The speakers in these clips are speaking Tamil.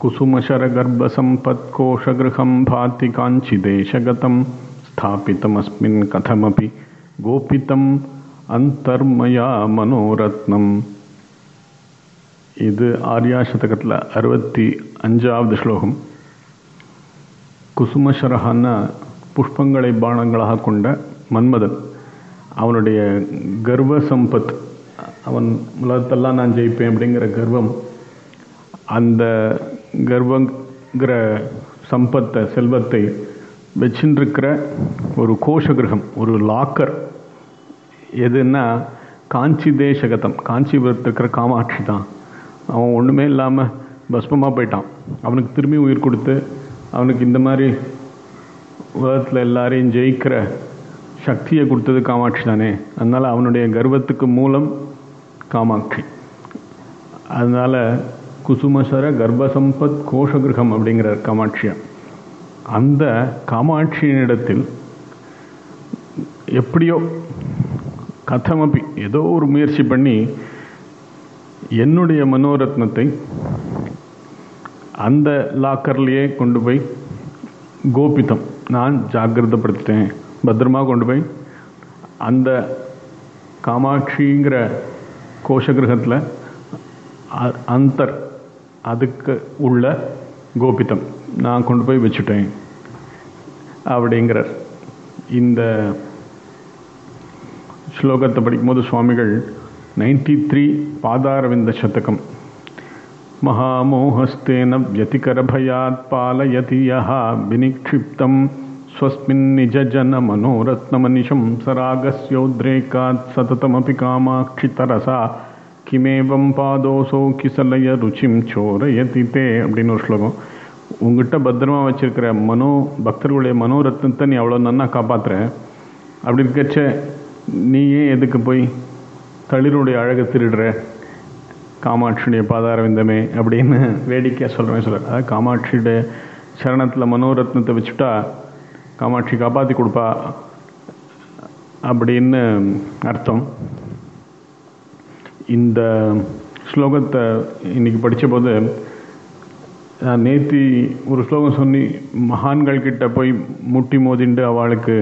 कुसुमशरगर्भसम्पत्कोशगृहं भाति काञ्चिदेशगतं स्थापितमस्मिन् कथमपि गोपितम् அந்தர்மயா மனோரத்னம் இது ஆர்யா சதகத்தில் அறுபத்தி அஞ்சாவது ஸ்லோகம் குசுமசரஹான்னா புஷ்பங்களை பானங்களாக கொண்ட மன்மதன் அவனுடைய கர்வ சம்பத் அவன் உலகத்தெல்லாம் நான் ஜெயிப்பேன் அப்படிங்கிற கர்வம் அந்த கர்வங்கிற சம்பத்தை செல்வத்தை வச்சுருக்கிற ஒரு கோஷகிரகம் ஒரு லாக்கர் எதுன்னா காஞ்சி தேசகதம் காஞ்சிபுரத்தில் இருக்கிற காமாட்சி தான் அவன் ஒன்றுமே இல்லாமல் பஸ்மமாக போயிட்டான் அவனுக்கு திரும்பி உயிர் கொடுத்து அவனுக்கு இந்த மாதிரி உலகத்தில் எல்லாரையும் ஜெயிக்கிற சக்தியை கொடுத்தது காமாட்சி தானே அதனால் அவனுடைய கர்வத்துக்கு மூலம் காமாட்சி அதனால் குசுமசர கர்ப்பசம்பத் கோஷகிரகம் அப்படிங்கிற காமாட்சியா அந்த காமாட்சியினிடத்தில் எப்படியோ கதமப்பி ஏதோ ஒரு முயற்சி பண்ணி என்னுடைய மனோரத்னத்தை அந்த லாக்கர்லேயே கொண்டு போய் கோபித்தம் நான் ஜாகிரதப்படுத்திட்டேன் பத்திரமா கொண்டு போய் அந்த காமாட்சிங்கிற கோஷகிரகத்தில் அந்தர் அதுக்கு உள்ள கோபித்தம் நான் கொண்டு போய் வச்சுட்டேன் அப்படிங்கிறார் இந்த ஸ்லோகத்தை படிக்கும்போது சுவாமிகள் நைன்டி த்ரீ பாதாரவிந்த சதகம் மகாமோகஸ்தேன வியதிகரபயாத் பாலயதி யஹா வினிக்ஷிப்தம் ஸ்வஸ்மின் நிஜஜன மனோரத்னமனிஷம் சராகஸ்யோத்ரேகாத் சததமபி காமாட்சி தரசா கிமேவம் பாதோசோ கிசலய ருச்சிம் சோரயதி தே அப்படின்னு ஒரு ஸ்லோகம் உங்ககிட்ட பத்திரமா வச்சிருக்கிற மனோ பக்தர்களுடைய மனோரத்னத்தை நீ அவ்வளோ நன்னா காப்பாற்றுற அப்படி இருக்கச்ச நீ ஏன் எதுக்கு போய் தளிருடைய அழகை திருடுற காமாட்சியுடைய பாதாரவிந்தமே அப்படின்னு வேடிக்கையாக சொல்கிறேன் சொல்கிறார் அதாவது காமாட்சியுடைய சரணத்தில் மனோரத்னத்தை வச்சுட்டா காமாட்சி காப்பாற்றி கொடுப்பா அப்படின்னு அர்த்தம் இந்த ஸ்லோகத்தை இன்னைக்கு படித்த போது நான் நேத்தி ஒரு ஸ்லோகம் சொல்லி மகான்கள் கிட்ட போய் முட்டி மோதிண்டு அவளுக்கு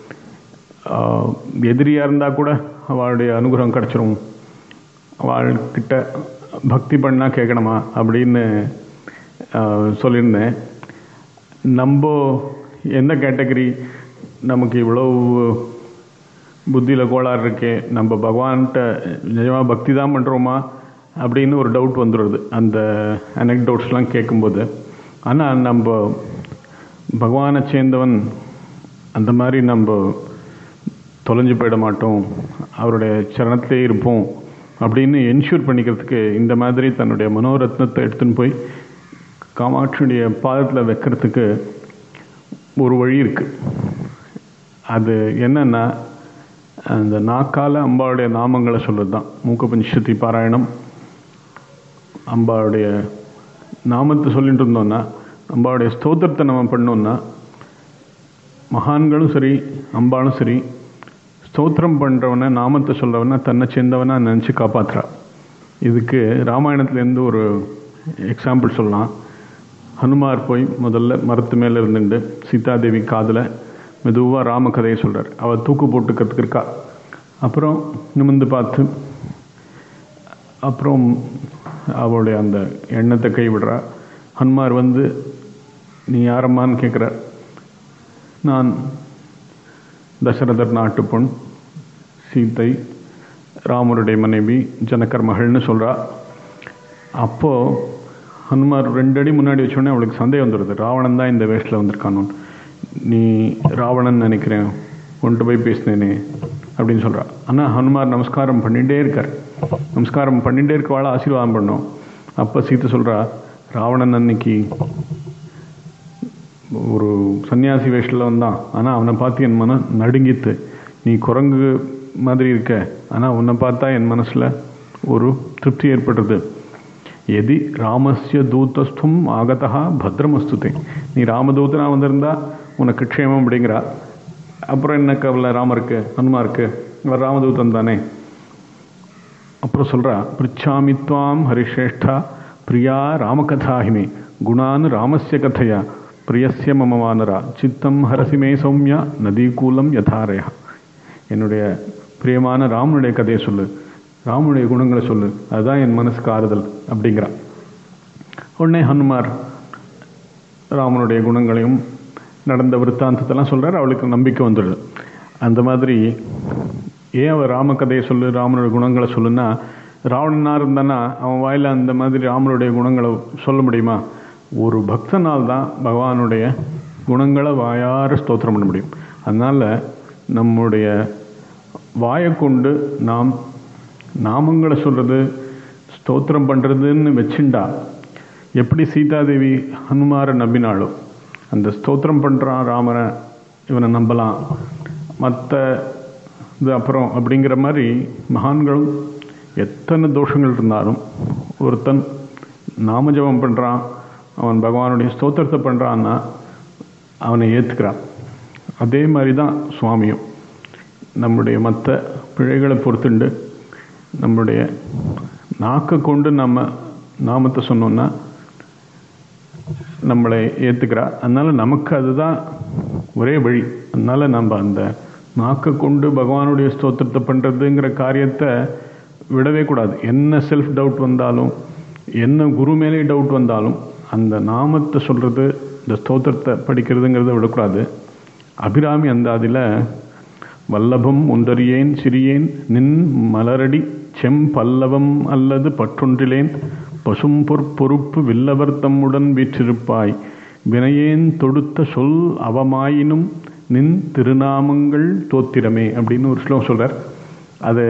எதிரியாக இருந்தால் கூட அவளுடைய அனுகிரகம் கிடச்சிரும் அவள்கிட்ட பக்தி பண்ணால் கேட்கணுமா அப்படின்னு சொல்லியிருந்தேன் நம்ம எந்த கேட்டகரி நமக்கு இவ்வளோ புத்தியில் கோளாறு இருக்கே நம்ம பகவான்கிட்ட நிஜமாக பக்தி தான் பண்ணுறோமா அப்படின்னு ஒரு டவுட் வந்துடுது அந்த அனெக்டவுட்ஸ்லாம் கேட்கும்போது ஆனால் நம்ம பகவானை சேர்ந்தவன் அந்த மாதிரி நம்ம தொலைஞ்சு போயிட மாட்டோம் அவருடைய சரணத்திலே இருப்போம் அப்படின்னு என்ஷூர் பண்ணிக்கிறதுக்கு இந்த மாதிரி தன்னுடைய மனோரத்னத்தை எடுத்துன்னு போய் காமாட்சியுடைய பாதத்தில் வைக்கிறதுக்கு ஒரு வழி இருக்குது அது என்னன்னா அந்த நாக்கால அம்பாவுடைய நாமங்களை சொல்கிறது தான் மூக்க பஞ்சதி பாராயணம் அம்பாவுடைய நாமத்தை சொல்லிட்டு இருந்தோம்னா அம்பாவுடைய ஸ்தோத்திரத்தை நம்ம பண்ணோம்னா மகான்களும் சரி அம்பாலும் சரி ஸ்தோத்திரம் பண்ணுறவனை நாமத்தை சொல்கிறவனை தன்னை சேர்ந்தவனா நினச்சி காப்பாற்றுறா இதுக்கு ராமாயணத்துலேருந்து ஒரு எக்ஸாம்பிள் சொல்லலாம் ஹனுமார் போய் முதல்ல மரத்து மேலே இருந்துட்டு சீதாதேவி காதில் மெதுவாக ராம கதையை சொல்கிறார் அவள் தூக்கு போட்டுக்கிறதுக்கு இருக்கா அப்புறம் நிமிந்து பார்த்து அப்புறம் அவளுடைய அந்த எண்ணத்தை கைவிடுறா ஹனுமார் வந்து நீ யாரம்மான்னு கேட்குறார் நான் தசரதர் நாட்டு பொன் சீத்தை ராமருடைய மனைவி ஜனகர் மகள்னு சொல்கிறா அப்போது ஹனுமார் ரெண்டு அடி முன்னாடி வச்சோடனே அவளுக்கு சந்தேகம் வந்துடுது ராவணன் தான் இந்த வேஷத்தில் வந்திருக்கானு நீ ராவணன் நினைக்கிறேன் கொண்டு போய் பேசினேனே அப்படின்னு சொல்கிறா ஆனால் ஹனுமார் நமஸ்காரம் பண்ணிகிட்டே இருக்கார் நமஸ்காரம் பண்ணிகிட்டே இருக்கவாள் ஆசீர்வாதம் பண்ணோம் அப்போ சீத்தை சொல்கிறா ராவணன் அன்னைக்கு ஒரு சன்னியாசி வேஷத்தில் வந்தான் ஆனால் அவனை பார்த்து என் மனம் நடுங்கித்து நீ குரங்கு மாதிரி இருக்க ஆனால் உன்னை பார்த்தா என் மனசில் ஒரு திருப்தி ஏற்படுறது எதி ராமஸ்ய தூத்தஸ்தும் ஆகதா பத்ரமஸ்துதே நீ ராமதூதனா வந்திருந்தா உனக்கு க்ஷேமம் அப்படிங்கிறா அப்புறம் என்ன கவலை ராமருக்கு ஹனுமாருக்கு அவர் ராமதூதன் தானே அப்புறம் சொல்கிறா பிரிச்சாமி துவாம் ஹரிஷ்ரேஷ்டா பிரியா ராமகதாஹிமே குணான் ராமஸ்ய கதையா பிரியஸ்ய மம வானரா சித்தம் ஹரசிமே சௌமியா நதிகூலம் யதாரயா என்னுடைய பிரியமான ராமனுடைய கதையை சொல்லு ராமனுடைய குணங்களை சொல்லு அதுதான் என் மனசுக்கு ஆறுதல் அப்படிங்கிறான் உடனே ஹனுமார் ராமனுடைய குணங்களையும் நடந்த விற்த்தாந்தத்தெல்லாம் சொல்கிறார் அவளுக்கு நம்பிக்கை வந்துடுது அந்த மாதிரி ஏன் அவர் ராம கதையை சொல்லு ராமனுடைய குணங்களை சொல்லுன்னா ராவணனாக இருந்தானா அவன் வாயில் அந்த மாதிரி ராமனுடைய குணங்களை சொல்ல முடியுமா ஒரு பக்தனால் தான் பகவானுடைய குணங்களை வாயார ஸ்தோத்திரம் பண்ண முடியும் அதனால் நம்முடைய வாயை கொண்டு நாம் நாமங்களை சொல்கிறது ஸ்தோத்திரம் பண்ணுறதுன்னு வச்சுண்டா எப்படி சீதாதேவி ஹனுமாரை நம்பினாளோ அந்த ஸ்தோத்திரம் பண்ணுறான் ராமரை இவனை நம்பலாம் மற்ற இது அப்புறம் அப்படிங்கிற மாதிரி மகான்களும் எத்தனை தோஷங்கள் இருந்தாலும் ஒருத்தன் நாமஜபம் பண்ணுறான் அவன் பகவானுடைய ஸ்தோத்திரத்தை பண்ணுறான்னா அவனை ஏற்றுக்கிறான் அதே மாதிரி தான் சுவாமியும் நம்முடைய மற்ற பிழைகளை பொறுத்துண்டு நம்முடைய நாக்கை கொண்டு நம்ம நாமத்தை சொன்னோன்னா நம்மளை ஏற்றுக்கிறா அதனால் நமக்கு அதுதான் ஒரே வழி அதனால் நம்ம அந்த நாக்கை கொண்டு பகவானுடைய ஸ்தோத்திரத்தை பண்ணுறதுங்கிற காரியத்தை விடவே கூடாது என்ன செல்ஃப் டவுட் வந்தாலும் என்ன குரு மேலே டவுட் வந்தாலும் அந்த நாமத்தை சொல்கிறது இந்த ஸ்தோத்திரத்தை படிக்கிறதுங்கிறத விடக்கூடாது அபிராமி அந்த அதில் வல்லபம் உந்தறியேன் சிறியேன் நின் மலரடி செம் பல்லவம் அல்லது பற்றொன்றிலேன் பசும் பொறுப்பு வில்லவர் தம்முடன் வீற்றிருப்பாய் வினையேன் தொடுத்த சொல் அவமாயினும் நின் திருநாமங்கள் தோத்திரமே அப்படின்னு ஒரு ஸ்லோகம் சொல்கிறார் அதை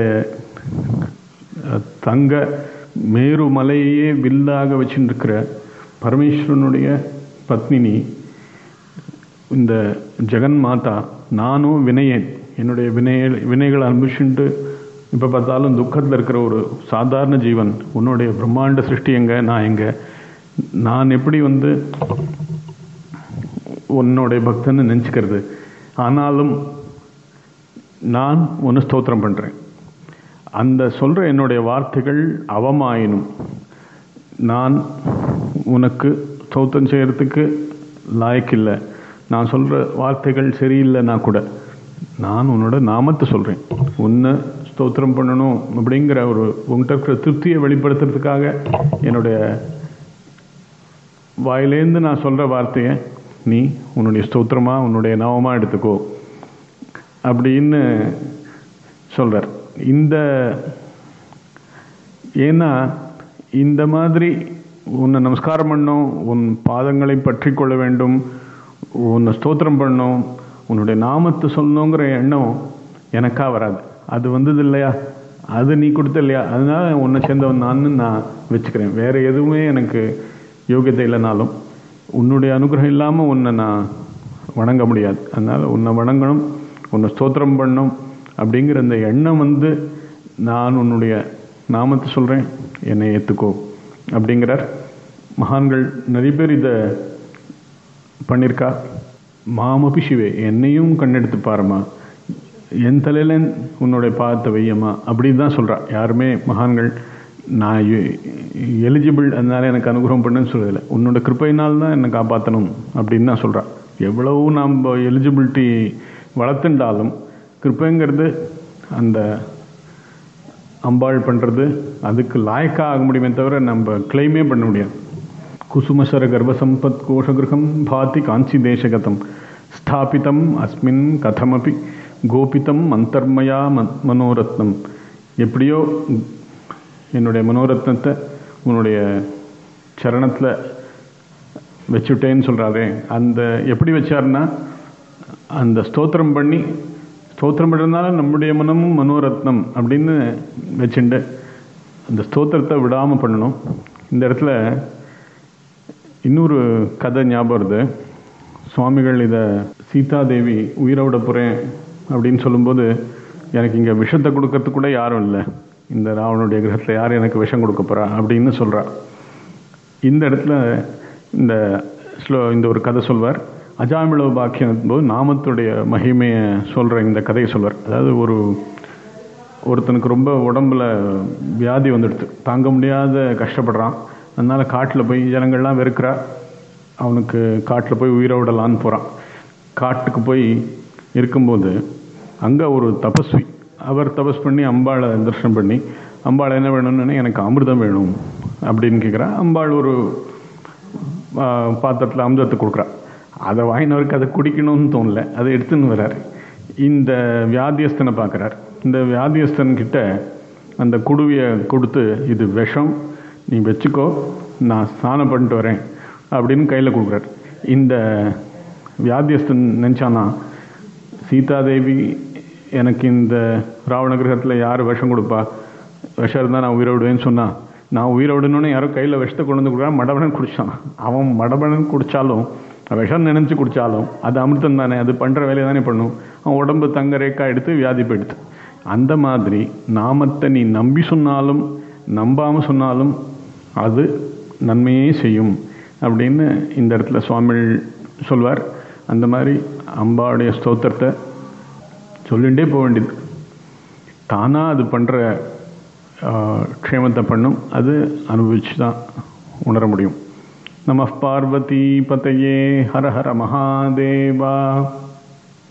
தங்க மேருமலையே வில்லாக வச்சுருக்கிற பரமேஸ்வரனுடைய பத்மினி இந்த ஜெகன் மாதா நானும் வினையேன் என்னுடைய வினை வினைகளை அனுபவிச்சுட்டு இப்போ பார்த்தாலும் துக்கத்தில் இருக்கிற ஒரு சாதாரண ஜீவன் உன்னுடைய பிரம்மாண்ட சிருஷ்டி எங்கே நான் எங்கே நான் எப்படி வந்து உன்னுடைய பக்தன்னு நினச்சிக்கிறது ஆனாலும் நான் ஒன்று ஸ்தோத்திரம் பண்ணுறேன் அந்த சொல்கிற என்னுடைய வார்த்தைகள் அவமாயினும் நான் உனக்கு ஸ்தோத்திரம் செய்கிறதுக்கு லாயக்கில்லை நான் சொல்கிற வார்த்தைகள் சரியில்லைன்னா கூட நான் உன்னோட நாமத்தை சொல்கிறேன் உன்னை ஸ்தோத்திரம் பண்ணணும் அப்படிங்கிற ஒரு உங்கள்கிட்ட இருக்கிற திருப்தியை வெளிப்படுத்துறதுக்காக என்னுடைய வாயிலேருந்து நான் சொல்கிற வார்த்தையை நீ உன்னுடைய ஸ்தோத்திரமாக உன்னுடைய நாமமாக எடுத்துக்கோ அப்படின்னு சொல்கிறார் இந்த ஏன்னா இந்த மாதிரி உன்னை நமஸ்காரம் பண்ணும் உன் பாதங்களை பற்றி கொள்ள வேண்டும் உன்னை ஸ்தோத்திரம் பண்ணும் உன்னுடைய நாமத்தை சொல்லணுங்கிற எண்ணம் எனக்கா வராது அது வந்தது இல்லையா அது நீ கொடுத்த இல்லையா அதனால உன்னை சேர்ந்தவன் நான் நான் வச்சுக்கிறேன் வேற எதுவுமே எனக்கு யோகியத்தை இல்லைனாலும் உன்னுடைய அனுகிரகம் இல்லாமல் உன்னை நான் வணங்க முடியாது அதனால் உன்னை வணங்கணும் உன்னை ஸ்தோத்திரம் பண்ணணும் அப்படிங்கிற அந்த எண்ணம் வந்து நான் உன்னுடைய நாமத்தை சொல்கிறேன் என்னை ஏற்றுக்கோ அப்படிங்கிறார் மகான்கள் நிறைய பேர் இதை பண்ணியிருக்கா மாமபி சிவே என்னையும் கண்ணெடுத்து பாருமா என் தலையில உன்னுடைய பாதத்தை வையம்மா அப்படின்னு தான் சொல்கிறா யாருமே மகான்கள் நான் எலிஜிபிள் அதனால எனக்கு அனுகிரகம் பண்ணுன்னு சொல்லலை உன்னோட கிருப்பையினால் தான் என்னை காப்பாற்றணும் அப்படின்னு தான் சொல்கிறா எவ்வளவு நாம் எலிஜிபிலிட்டி வளர்த்துண்டாலும் கிருப்பைங்கிறது அந்த அம்பாள் பண்ணுறது அதுக்கு லாயக்காக ஆக முடியுமே தவிர நம்ம கிளைமே பண்ண முடியாது குசுமசர கர்ப்பசம்பத் கோஷகிருகம் பாதி காஞ்சி தேசகதம் ஸ்தாபிதம் அஸ்மின் கதமபி கோபிதம் அந்தர்மயா மனோரத்னம் எப்படியோ என்னுடைய மனோரத்னத்தை உன்னுடைய சரணத்தில் வச்சுட்டேன்னு சொல்கிறாரே அந்த எப்படி வச்சார்னா அந்த ஸ்தோத்திரம் பண்ணி ஸ்தோத்திரம் பண்ணுறதுனால நம்முடைய மனமும் மனோரத்னம் அப்படின்னு வச்சுண்டு அந்த ஸ்தோத்திரத்தை விடாமல் பண்ணணும் இந்த இடத்துல இன்னொரு கதை ஞாபகம் வருது சுவாமிகள் இதை சீதாதேவி உயிரை விட போகிறேன் அப்படின்னு சொல்லும்போது எனக்கு இங்கே விஷத்தை கொடுக்கறதுக்கு கூட யாரும் இல்லை இந்த ராவனுடைய கிரகத்தில் யார் எனக்கு விஷம் கொடுக்க போகிறா அப்படின்னு சொல்கிறா இந்த இடத்துல இந்த ஸ்லோ இந்த ஒரு கதை சொல்வார் அஜாமிளவு பாக்கியம் போது நாமத்துடைய மகிமையை சொல்கிற இந்த கதையை சொல்வார் அதாவது ஒரு ஒருத்தனுக்கு ரொம்ப உடம்புல வியாதி வந்துடுது தாங்க முடியாத கஷ்டப்படுறான் அதனால் காட்டில் போய் ஜனங்கள்லாம் வெறுக்கிறா அவனுக்கு காட்டில் போய் உயிரை விடலான்னு போகிறான் காட்டுக்கு போய் இருக்கும்போது அங்கே ஒரு தபஸ்வி அவர் தபஸ் பண்ணி அம்பாளை தரிசனம் பண்ணி அம்பாள் என்ன வேணும்னு எனக்கு அமிர்தம் வேணும் அப்படின்னு கேட்குறா அம்பாள் ஒரு பாத்திரத்தில் அமிர்தத்தை கொடுக்குறா அதை வாங்கினவருக்கு அதை குடிக்கணும்னு தோணல அதை எடுத்துன்னு வர்றார் இந்த வியாதியஸ்தனை பார்க்குறார் இந்த வியாதியஸ்தன் கிட்ட அந்த குடுவியை கொடுத்து இது விஷம் நீ வச்சுக்கோ நான் ஸ்நானம் பண்ணிட்டு வரேன் அப்படின்னு கையில் கொடுக்குறார் இந்த வியாதியஸ்தன் நினச்சானா சீதாதேவி எனக்கு இந்த ராவண கிரகத்தில் யார் விஷம் கொடுப்பா விஷம் இருந்தால் நான் உயிரை விடுவேன்னு சொன்னா நான் உயிரை விடணும்னு யாரோ கையில் விஷத்தை கொண்டு வந்து கொடுக்குறான் மடபடன் குடிச்சான் அவன் மடபடன் குடித்தாலும் விஷம் நினைச்சு குடித்தாலும் அது அமிர்தம் தானே அது பண்ணுற வேலையை தானே பண்ணும் அவன் உடம்பு தங்க ரேக்கா எடுத்து வியாதி போயிடுது அந்த மாதிரி நாமத்தை நீ நம்பி சொன்னாலும் நம்பாமல் சொன்னாலும் அது நன்மையே செய்யும் அப்படின்னு இந்த இடத்துல சுவாமி சொல்வார் அந்த மாதிரி அம்பாவுடைய ஸ்தோத்திரத்தை சொல்லிகிட்டே போக வேண்டியது தானாக அது பண்ணுற க்ஷேமத்தை பண்ணும் அது அனுபவிச்சு தான் உணர முடியும் நம பார்வதி பதையே ஹர ஹர மகாதேவா